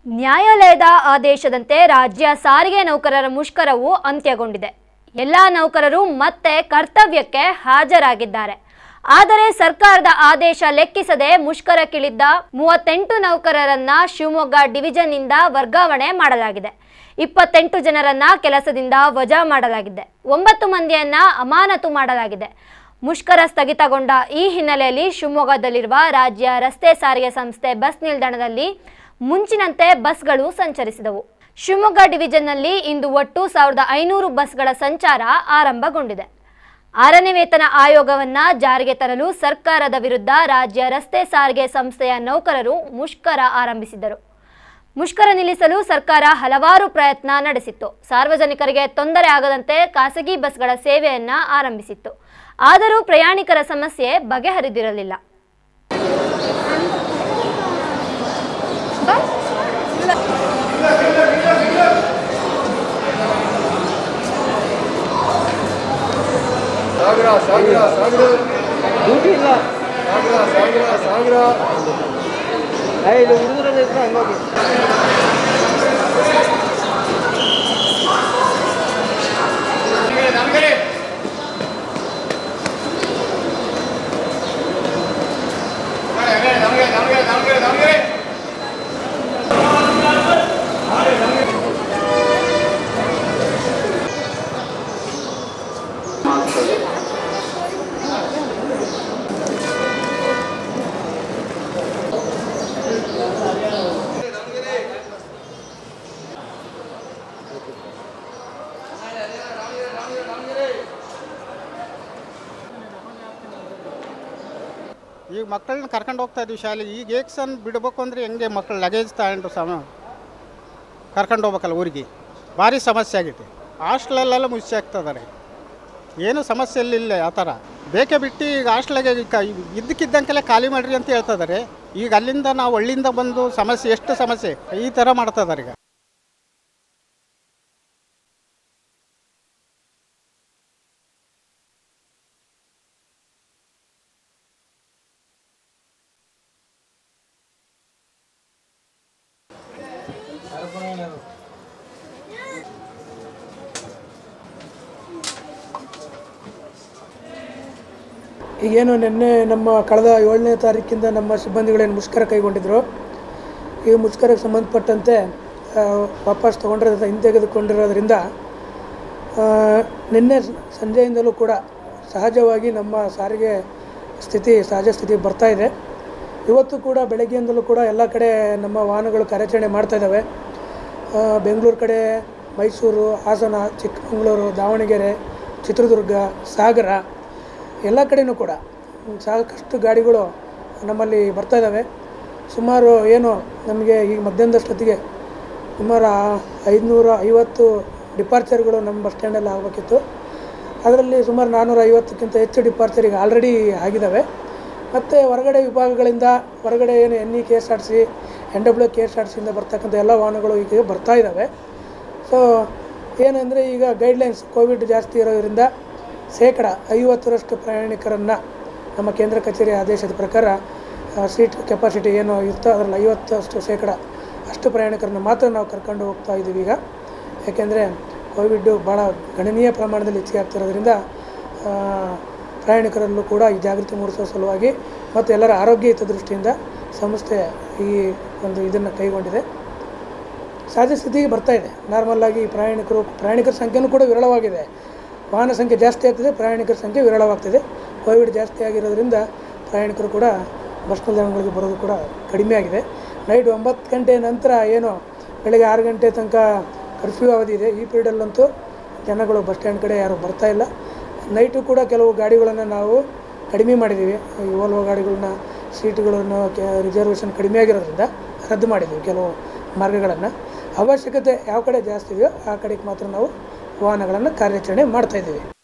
ನ್ಯಾಯಾಲಯದ ಆದೇಶದಂತೆ ರಾಜ್ಯ ಸಾರಿಗೆ ನೌಕರರ ಮುಷ್ಕರವು ಅಂತ್ಯಗೊಂಡಿದೆ ಎಲ್ಲ ನೌಕರರು ಮತ್ತೆ ಕರ್ತವ್ಯಕ್ಕೆ ಹಾಜರಾಗಿದ್ದಾರೆ ಆದರೆ ಸರ್ಕಾರದ ಆದೇಶ ಲೆಕ್ಕಿಸದೆ ಮುಷ್ಕರಕ್ಕಿಳಿದ್ದ ಮೂವತ್ತೆಂಟು ನೌಕರರನ್ನ ಶಿವಮೊಗ್ಗ ಡಿವಿಷನ್ನಿಂದ ವರ್ಗಾವಣೆ ಮಾಡಲಾಗಿದೆ ಇಪ್ಪತ್ತೆಂಟು ಜನರನ್ನ ಕೆಲಸದಿಂದ ವಜಾ ಮಾಡಲಾಗಿದೆ ಒಂಬತ್ತು ಮಂದಿಯನ್ನ ಅಮಾನತು ಮಾಡಲಾಗಿದೆ ಮುಷ್ಕರ ಸ್ಥಗಿತಗೊಂಡ ಈ ಹಿನ್ನೆಲೆಯಲ್ಲಿ ಶಿವಮೊಗ್ಗದಲ್ಲಿರುವ ರಾಜ್ಯ ರಸ್ತೆ ಸಾರಿಗೆ ಸಂಸ್ಥೆ ಬಸ್ ನಿಲ್ದಾಣದಲ್ಲಿ ಮುಂಚಿನಂತೆ ಬಸ್ಗಳು ಸಂಚರಿಸಿದವು ಶಿವಮೊಗ್ಗ ಡಿವಿಷನ್ನಲ್ಲಿ ಇಂದು ಒಟ್ಟು ಸಾವಿರದ ಐನೂರು ಬಸ್ಗಳ ಸಂಚಾರ ಆರಂಭಗೊಂಡಿದೆ ಆರನೇ ವೇತನ ಆಯೋಗವನ್ನ ಜಾರಿಗೆ ತರಲು ಸರ್ಕಾರದ ವಿರುದ್ಧ ರಾಜ್ಯ ರಸ್ತೆ ಸಾರಿಗೆ ಸಂಸ್ಥೆಯ ನೌಕರರು ಮುಷ್ಕರ ಆರಂಭಿಸಿದರು ಮುಷ್ಕರ ನಿಲ್ಲಿಸಲು ಸರ್ಕಾರ ಹಲವಾರು ಪ್ರಯತ್ನ ನಡೆಸಿತ್ತು ಸಾರ್ವಜನಿಕರಿಗೆ ತೊಂದರೆ ಆಗದಂತೆ ಖಾಸಗಿ ಬಸ್ಗಳ ಸೇವೆಯನ್ನ ಆರಂಭಿಸಿತ್ತು ಆದರೂ ಪ್ರಯಾಣಿಕರ ಸಮಸ್ಯೆ ಬಗೆಹರಿದಿರಲಿಲ್ಲ ಸಾಗರ ಸಾಗರ ಸಾಗರ ಡ್ಯೂಟಿ ಇಲ್ಲ ಸಾಗರ ಸಾಗರ ಸಾಗರ ಏ, ಇಲ್ಲಿ ಹುಡುಗರೆಲ್ಲ ಇದ್ರೆ ಹಂಗೋಗಿ ಈಗ ಮಕ್ಕಳನ್ನ ಕರ್ಕೊಂಡು ಹೋಗ್ತಾ ಇದ್ವಿ ಶಾಲೆಗೆ ಈಗ ಏಕ್ಸನ್ ಬಿಡಬೇಕು ಅಂದರೆ ಹೆಂಗೆ ಮಕ್ಕಳು ಲಗೇಜ್ ತಗೊಂಡು ಸಮ ಕರ್ಕೊಂಡು ಹೋಗ್ಬೇಕಲ್ಲ ಊರಿಗೆ ಭಾರಿ ಸಮಸ್ಯೆ ಆಗೈತೆ ಹಾಸ್ಟ್ಲಲ್ಲೆಲ್ಲ ಮುಚ್ಚಿ ಆಗ್ತದಾರೆ ಏನು ಸಮಸ್ಯೆ ಇಲ್ಲ ಆ ಥರ ಬೇಕೇ ಬಿಟ್ಟು ಈಗ ಹಾಸ್ಟ್ಲಾಗೆ ಕ ಇದ್ದಕ್ಕಿದ್ದಂಗೆಲ್ಲ ಖಾಲಿ ಮಾಡಿರಿ ಅಂತ ಹೇಳ್ತಿದ್ದಾರೆ ಈಗ ಅಲ್ಲಿಂದ ನಾವು ಹಳ್ಳಿಯಿಂದ ಬಂದು ಸಮಸ್ಯೆ ಎಷ್ಟು ಸಮಸ್ಯೆ ಈ ಥರ ಮಾಡ್ತಿದ್ದಾರೆ ಈಗ ಈಗೇನು ನಿನ್ನೆ ನಮ್ಮ ಕಳೆದ ಏಳನೇ ತಾರೀಕಿಂದ ನಮ್ಮ ಸಿಬ್ಬಂದಿಗಳೇನು ಮುಷ್ಕರ ಕೈಗೊಂಡಿದ್ರು ಈ ಮುಷ್ಕರಕ್ಕೆ ಸಂಬಂಧಪಟ್ಟಂತೆ ಆ, ವಾಪಸ್ ತೊಗೊಂಡಿರೋದ್ರಿಂದ ಹಿಂತೆಗೆದುಕೊಂಡಿರೋದ್ರಿಂದ ಆ, ನಿನ್ನೆ ಸಂಜೆಯಿಂದಲೂ ಕೂಡ ಸಹಜವಾಗಿ ನಮ್ಮ ಸಾರಿಗೆ ಸ್ಥಿತಿ ಸಹಜ ಸ್ಥಿತಿ ಬರ್ತಾ ಇದೆ ಇವತ್ತು ಕೂಡ ಬೆಳಗ್ಗೆಯಿಂದಲೂ ಕೂಡ ಎಲ್ಲ ಕಡೆ ನಮ್ಮ ವಾಹನಗಳು ಕಾರ್ಯಾಚರಣೆ ಮಾಡ್ತಾ ಇದ್ದಾವೆ ಆ, ಬೆಂಗಳೂರು ಕಡೆ ಮೈಸೂರು ಹಾಸನ ಚಿಕ್ಕಮಗಳೂರು ದಾವಣಗೆರೆ ಚಿತ್ರದುರ್ಗ ಸಾಗರ ಎಲ್ಲ ಕಡೆಯೂ ಕೂಡ ಸಾಕಷ್ಟು ಗಾಡಿಗಳು ನಮ್ಮಲ್ಲಿ ಬರ್ತಾ ಇದ್ದಾವೆ ಸುಮಾರು ಏನು ನಮಗೆ ಈಗ ಮಧ್ಯಾಹ್ನದಷ್ಟೊತ್ತಿಗೆ ಸುಮಾರು ಐದುನೂರ ಐವತ್ತು ಡಿಪಾರ್ಚರ್ಗಳು ನಮ್ಮ ಬಸ್ ಸ್ಟ್ಯಾಂಡಲ್ಲಿ ಆಗಬೇಕಿತ್ತು ಅದರಲ್ಲಿ ಸುಮಾರು ನಾನ್ನೂರ ಐವತ್ತಕ್ಕಿಂತ ಹೆಚ್ಚು ಡಿಪಾರ್ಚರ್ ಈಗ ಆಲ್ರೆಡಿ ಆಗಿದ್ದಾವೆ ಮತ್ತು ಹೊರಗಡೆ ವಿಭಾಗಗಳಿಂದ ಹೊರಗಡೆ ಏನು N E K S R C N W K S R ಸಿಯಿಂದ ಬರ್ತಕ್ಕಂಥ ಎಲ್ಲ ವಾಹನಗಳು ಈಗ ಬರ್ತಾ ಇದ್ದಾವೆ ಸೊ ಏನಂದರೆ ಈಗ ಗೈಡ್ಲೈನ್ಸ್ ಕೋವಿಡ್ ಜಾಸ್ತಿ ಇರೋದ್ರಿಂದ ಶೇಕಡ ಐವತ್ತರಷ್ಟು ಪ್ರಯಾಣಿಕರನ್ನು ನಮ್ಮ ಕೇಂದ್ರ ಕಚೇರಿ ಆದೇಶದ ಪ್ರಕಾರ ಸೀಟ್ ಕೆಪಾಸಿಟಿ ಏನು ಇರ್ತೋ ಅದರಲ್ಲಿ ಐವತ್ತಷ್ಟು ಶೇಕಡ ಅಷ್ಟು ಪ್ರಯಾಣಿಕರನ್ನು ಮಾತ್ರ ನಾವು ಕರ್ಕೊಂಡು ಹೋಗ್ತಾ ಇದ್ದೀವಿ ಈಗ ಯಾಕೆಂದರೆ ಕೋವಿಡ್ಡು ಭಾಳ ಗಣನೀಯ ಪ್ರಮಾಣದಲ್ಲಿ ಹೆಚ್ಚಿಗೆ ಆಗ್ತಿರೋದ್ರಿಂದ ಆ, ಪ್ರಯಾಣಿಕರಲ್ಲೂ ಕೂಡ ಈ ಜಾಗೃತಿ ಮೂಡಿಸೋ ಸಲುವಾಗಿ ಮತ್ತು ಎಲ್ಲರ ಆರೋಗ್ಯ ಹಿತದೃಷ್ಟಿಯಿಂದ ಸಂಸ್ಥೆ ಈ ಒಂದು ಇದನ್ನು ಕೈಗೊಂಡಿದೆ ಸಹಜ ಸ್ಥಿತಿಗೆ ಬರ್ತಾ ಇದೆ ನಾರ್ಮಲ್ಲಾಗಿ ಪ್ರಯಾಣಿಕರು ಪ್ರಯಾಣಿಕರ ಸಂಖ್ಯೆನೂ ಕೂಡ ವಿರಳವಾಗಿದೆ ವಾಹನ ಸಂಖ್ಯೆ ಜಾಸ್ತಿ ಆಗ್ತಿದೆ ಪ್ರಯಾಣಿಕರ ಸಂಖ್ಯೆ ವಿರಳವಾಗ್ತಿದೆ ಕೋವಿಡ್ ಜಾಸ್ತಿ ಆಗಿರೋದ್ರಿಂದ ಪ್ರಯಾಣಿಕರು ಕೂಡ ಬಸ್ ನಿಲ್ದಾಣಗಳಿಗೆ ಬರೋದು ಕೂಡ ಕಡಿಮೆ ಆಗಿದೆ ನೈಟ್ ಒಂಬತ್ತು ಗಂಟೆ ನಂತರ ಏನು ಬೆಳಗ್ಗೆ ಆರು ಗಂಟೆ ತನಕ ಕರ್ಫ್ಯೂ ಅವಧಿ ಇದೆ ಈ ಪೀರಿಯಡಲ್ಲಂತೂ ಜನಗಳು ಬಸ್ ಸ್ಟ್ಯಾಂಡ್ ಕಡೆ ಯಾರೂ ಬರ್ತಾ ಇಲ್ಲ ನೈಟು ಕೂಡ ಕೆಲವು ಗಾಡಿಗಳನ್ನು ನಾವು ಕಡಿಮೆ ಮಾಡಿದ್ದೀವಿ ಈ ಓಲ್ವೋ ಗಾಡಿಗಳನ್ನ ಸೀಟುಗಳನ್ನು ರಿಸರ್ವೇಷನ್ ಕಡಿಮೆ ಆಗಿರೋದ್ರಿಂದ ರದ್ದು ಮಾಡಿದ್ದೀವಿ ಕೆಲವು ಮಾರ್ಗಗಳನ್ನು ಅವಶ್ಯಕತೆ ಯಾವ ಕಡೆ ಜಾಸ್ತಿ ಇದೆಯೋ ಆ ಕಡೆಗೆ ಮಾತ್ರ ನಾವು ವಾಹನಗಳನ್ನು ಕಾರ್ಯಾಚರಣೆ ಮಾಡ್ತಾಯಿದ್ದೀವಿ